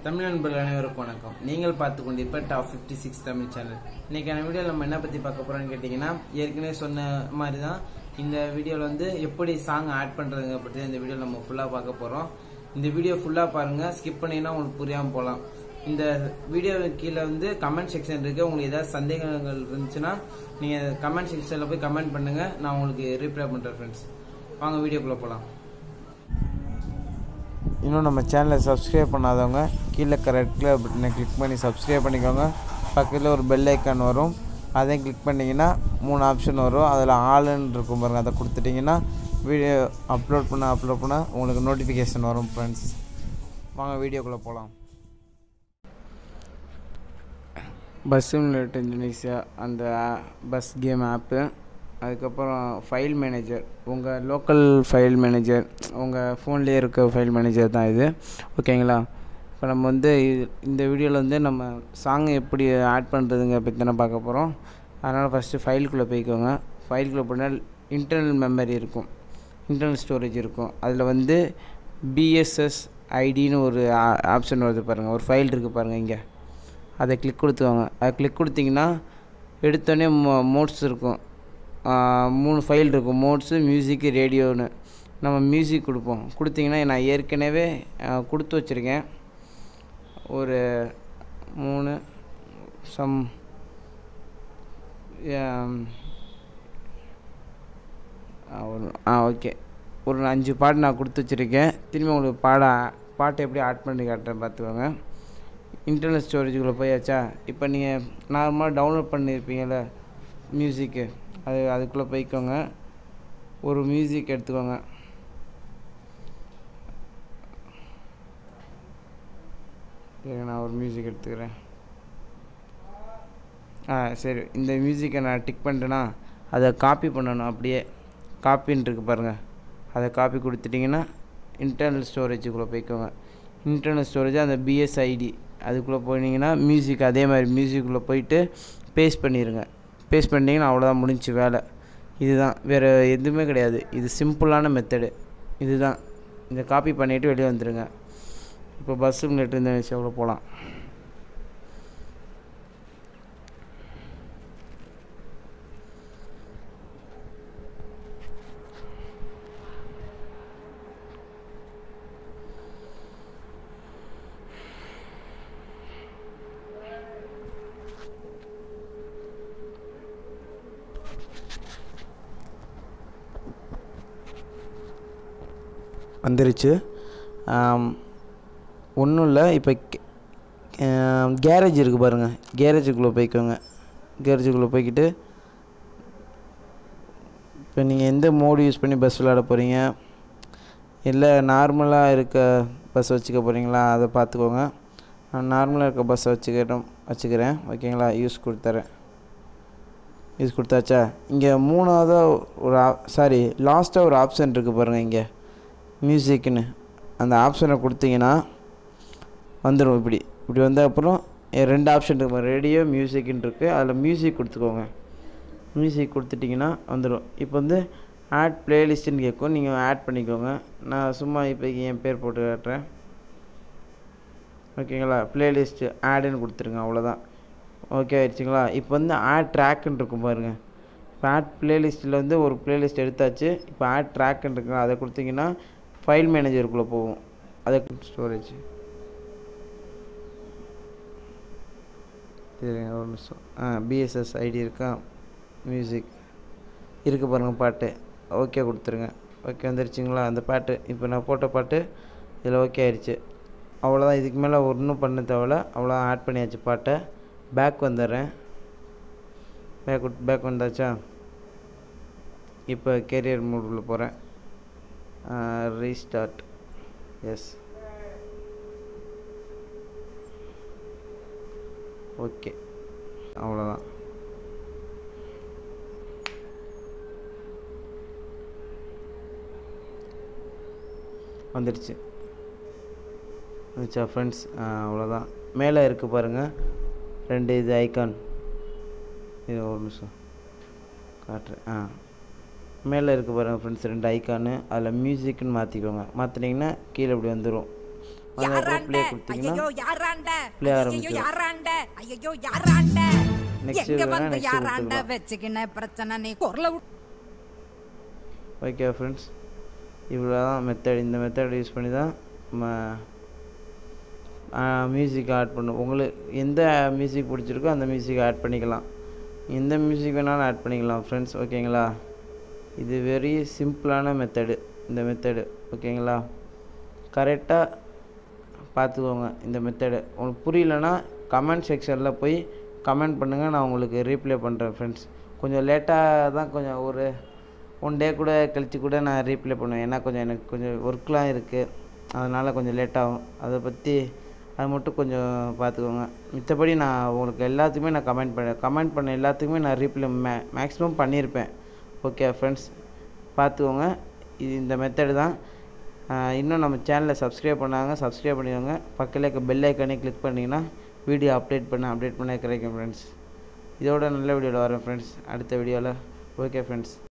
தமிழ் நண்பர்கள் அனைவருக்கும் வணக்கம் நீங்கள் பார்த்து கொண்டிருப்ப டாப் 56 சிக்ஸ் தமிழ் சேனல் இன்னைக்கான வீடியோ நம்ம என்ன பத்தி பார்க்க போறோம்னு கேட்டீங்கன்னா ஏற்கனவே சொன்ன மாதிரி தான் இந்த வீடியோல வந்து எப்படி சாங் ஆட் பண்றதுங்க பற்றி இந்த வீடியோ நம்ம ஃபுல்லா பார்க்க போறோம் இந்த வீடியோ ஃபுல்லா பாருங்க ஸ்கிப் பண்ணீங்கன்னா உங்களுக்கு புரியாம போலாம் இந்த வீடியோ கீழே வந்து கமெண்ட் செக்ஷன் இருக்கு உங்களுக்கு ஏதாவது சந்தேகங்கள் இருந்துச்சுன்னா நீங்க கமெண்ட் செக்ஷன்ல போய் கமெண்ட் பண்ணுங்க நான் உங்களுக்கு ரீப்ளை பண்றேன் ஃப்ரெண்ட்ஸ் வாங்க வீடியோக்குள்ள போலாம் இன்னும் நம்ம சேனலை சப்ஸ்கிரைப் பண்ணாதவங்க கீழே இருக்க ரெட் கலர் பட்டனை கிளிக் பண்ணி சப்ஸ்கிரைப் பண்ணிக்கோங்க பக்கத்தில் ஒரு பெல் ஐக்கான் வரும் அதையும் கிளிக் பண்ணிங்கன்னா மூணு ஆப்ஷன் வரும் அதில் ஆளுன்னு இருக்கும் பாருங்கள் அதை கொடுத்துட்டிங்கன்னா வீடியோ அப்லோட் பண்ண அப்லோட் பண்ண உங்களுக்கு நோட்டிஃபிகேஷன் வரும் ஃப்ரெண்ட்ஸ் வாங்க வீடியோக்குள்ளே போகலாம் பஸ் சிமுலேட் இந்தோனேசியா அந்த பஸ் கேம் ஆப்பு அதுக்கப்புறம் ஃபைல் மேனேஜர் உங்கள் லோக்கல் ஃபைல் மேனேஜர் உங்கள் ஃபோன்லேயே இருக்க ஃபைல் மேனேஜர் தான் இது ஓகேங்களா இப்போ நம்ம வந்து இது- இந்த வீடியோவில் வந்து நம்ம சாங் எப்படி ஆட் பண்ணுறதுங்க பற்றி தானே பார்க்க போகிறோம் அதனால் ஃபஸ்ட்டு ஃபைலுக்குள்ளே போய்க்கோங்க ஃபைலுக்குள்ளே போனால் இன்டர்னல் மெமரி இருக்கும் இன்டர்னல் ஸ்டோரேஜ் இருக்கும் அதில் வந்து பிஎஸ்எஸ் ஐடின்னு ஒரு ஆப்ஷன் வருது பாருங்கள் ஒரு ஃபைல் இருக்குது பாருங்கள் இங்கே அதை கிளிக் கொடுத்துவாங்க அதை கிளிக் கொடுத்தீங்கன்னா எடுத்தோடனே மோ மோட்ஸ் இருக்கும் ஆ, மூணு ஃபைல் இருக்கும் மோட்ஸு மியூசிக்கு ரேடியோன்னு நம்ம மியூசிக் கொடுப்போம் கொடுத்தீங்கன்னா நான் ஏற்கனவே ஆ, கொடுத்து வச்சுருக்கேன் ஒரு மூணு சம் ஆம், ஆ, ஒரு ஆ ஓகே ஒரு அஞ்சு பாட்டு நான் கொடுத்து வச்சுருக்கேன் திரும்பி உங்களுக்கு பாட பாட்டை எப்படி ஆட் பண்ணி காட்டுறேன் பார்த்துக்கோங்க இன்டர்னல் ஸ்டோரேஜுக்குள்ளே போயாச்சா இப்போ நீங்கள் நார்மலாக டவுன்லோட் பண்ணியிருப்பீங்கள்ல மியூசிக்கு அது அதுக்குள்ளே போய்க்கோங்க ஒரு மியூசிக் எடுத்துக்கோங்க இருங்க, நான் ஒரு மியூசிக் எடுத்துக்கிறேன் ஆ சரி இந்த மியூசிக்கை நான் டிக் பண்ணிட்டேன்னா அதை காப்பி பண்ணணும் அப்படியே காப்பின்னு இருக்கு பாருங்கள் அதை காப்பி கொடுத்துட்டிங்கன்னா இன்டர்னல் ஸ்டோரேஜுக்குள்ளே போய்க்கோங்க இன்டர்னல் ஸ்டோரேஜ் அந்த பிஎஸ்ஐடி அதுக்குள்ளே போனீங்கன்னா மியூசிக் அதே மாதிரி மியூசிக்குள்ளே போயிட்டு பேஸ்ட் பண்ணிடுங்க பேஸ்ட் பண்ணிட்டீங்கன்னா அவ்வளோதான் முடிஞ்சு வேலை இதுதான் வேறு எதுவுமே கிடையாது இது சிம்பிளான மெத்தடு இதுதான் இந்த காப்பி பண்ணிவிட்டு வெளியே வந்துடுங்க இப்போ பஸ் சிமுலேட்டர் இந்த விஷயம் போகலாம் வந்துருச்சு ஒன்றும் இல்லை இப்போ கேரேஜ் இருக்குது பாருங்கள் கேரேஜுக்குள்ளே போய்க்கோங்க கேரேஜுக்குள்ளே போய்க்கிட்டு இப்போ நீங்கள் எந்த மோடு யூஸ் பண்ணி பஸ் விளாட போகிறீங்க இல்லை நார்மலாக இருக்க பஸ் வச்சுக்க போகிறீங்களா அதை பார்த்துக்கோங்க நான் நார்மலாக இருக்க பஸ்ஸை வச்சுக்கிறேன் வச்சுக்கிறேன் ஓகேங்களா யூஸ் கொடுத்துறேன் யூஸ் கொடுத்தாச்சா இங்கே மூணாவதாக ஒரு சாரி லாஸ்ட்டாக ஒரு ஆப்ஷன் இருக்குது பாருங்கள் இங்கே மியூசிக்னு அந்த ஆப்ஷனை கொடுத்தீங்கன்னா வந்துடும் இப்படி இப்படி வந்த அப்புறம் எ- ரெண்டு ஆப்ஷன் இருக்கு ரேடியோ மியூசிக்னு இருக்குது அதில் மியூசிக் கொடுத்துக்கோங்க மியூசிக் கொடுத்துட்டிங்கன்னா வந்துடும் இப்போ வந்து ஆட் பிளேலிஸ்ட்டுன்னு கேட்கும் நீங்கள் ஆட் பண்ணிக்கோங்க நான் சும்மா இப்போ என் பேர் போட்டு காட்டுறேன் ஓகேங்களா பிளேலிஸ்ட்டு ஆடுன்னு கொடுத்துருங்க அவ்வளோதான் ஓகே ஆயிடுச்சுங்களா இப்போ வந்து ஆட் ட்ராக்குன்னு இருக்கும் பாருங்கள் இப்போ ஆட் பிளேலிஸ்ட்டில் வந்து ஒரு பிளேலிஸ்ட் எடுத்தாச்சு இப்போ ஆட் ட்ராக்குன்னு இருக்குங்க அதை கொடுத்தீங்கன்னா ஃபைல் மேனேஜருக்குள்ளே போகும் அதை ஸ்டோரேஜ் சரிங்க ஒரு நிமிஷம் ஆ பிஎஸ்எஸ் ஐடி இருக்கா மியூசிக் இருக்குது பாருங்கள் பாட்டு ஓகே கொடுத்துருங்க ஓகே வந்துருச்சுங்களா அந்த பாட்டு இப்போ நான் போட்ட பாட்டு இதில் ஓகே ஆயிடுச்சு அவ்வளோதான் இதுக்கு மேலே ஒன்றும் பண்ண தேவையில்ல அவ்வளோ ஆட் பண்ணியாச்சு பாட்டை பேக் வந்துடுறேன் பேக் பேக் வந்தாச்சா இப்போ கேரியர் மூடில் போகிறேன் ரீஸ்டார்ட் எஸ் ஓகே அவ்வளோதான் வந்துடுச்சு வந்துச்சா ஃப்ரெண்ட்ஸ் அவ்வளோதான் மேலே இருக்குது பாருங்கள் ரெண்டு இது ஐகான் இது ஒரு நிமிஷம் காட்டுறேன் ஆ மேலே இருக்க பாருங்கள் ஃப்ரெண்ட்ஸ் ரெண்டு ஐக்கானு அதில் மியூசிக்னு மாற்றிக்கோங்க மாற்றினீங்கன்னா கீழே இப்படி வந்துடும் அதுக்கப்புறம் யாராண்ட ப்ளே கொடுத்தீங்கன்னா ஐயோ யாராண்ட play ஐயோ ஆரம்பிச்சிடும். யாராண்ட ஐயோ யாராண்ட Next எங்க வேணா வந்து next யாராண்ட கொடுத்துக்கலாம். வச்சுக்கின பிரச்சனை நீ குரல ஓகே ஃப்ரெண்ட்ஸ் இவ்வளோ தான் மெத்தட் இந்த மெத்தட் யூஸ் பண்ணி தான் நம்ம மியூசிக் ஆட் பண்ணும் உங்களுக்கு எந்த மியூசிக் பிடிச்சிருக்கோ அந்த மியூசிக் ஆட் பண்ணிக்கலாம் எந்த மியூசிக் வேணாலும் ஆட் பண்ணிக்கலாம் ஃப்ரெண்ட்ஸ் ஓகேங்களா இது வெரி சிம்பிளான மெத்தடு இந்த மெத்தடு ஓகேங்களா கரெக்டாக பார்த்துக்கோங்க இந்த மெத்தடு உங்களுக்கு புரியலன்னா கமெண்ட் செக்ஷனில் போய் கமெண்ட் பண்ணுங்கள் நான் உங்களுக்கு ரீப்ளே பண்ணுறேன் ஃப்ரெண்ட்ஸ் கொஞ்சம் லேட்டாக தான் கொஞ்சம் ஒரு ஒன் டே கூட கழித்து கூட நான் ரீப்ளே பண்ணுவேன் ஏன்னா கொஞ்சம் எனக்கு கொஞ்சம் ஒர்க்லாம் இருக்குது அதனால் கொஞ்சம் லேட் ஆகும் அதை பற்றி அது மட்டும் கொஞ்சம் பார்த்துக்கோங்க மித்தபடி நான் உங்களுக்கு எல்லாத்துக்குமே நான் கமெண்ட் பண்ணேன் கமெண்ட் பண்ண எல்லாத்துக்குமே நான் ரீப்ளே மே மேக்ஸிமம் பண்ணியிருப்பேன் ஓகே ஃப்ரெண்ட்ஸ் பார்த்துக்கோங்க இது இந்த மெத்தடு தான் ஆஹ் இன்னும் நம்ம சேனலை சப்ஸ்கிரைப் பண்ணாங்க சப்ஸ்கிரைப் பண்ணிக்கோங்க பக்கத்தில் இருக்க பெல் ஐக்கானே கிளிக் பண்ணிங்கன்னா வீடியோ அப்டேட் பண்ண அப்டேட் பண்ண கிடைக்கும் ஃப்ரெண்ட்ஸ் இதோட நல்ல வீடியோவில் வரேன் ஃப்ரெண்ட்ஸ் அடுத்த வீடியோவில் ஓகே ஃப்ரெண்ட்ஸ்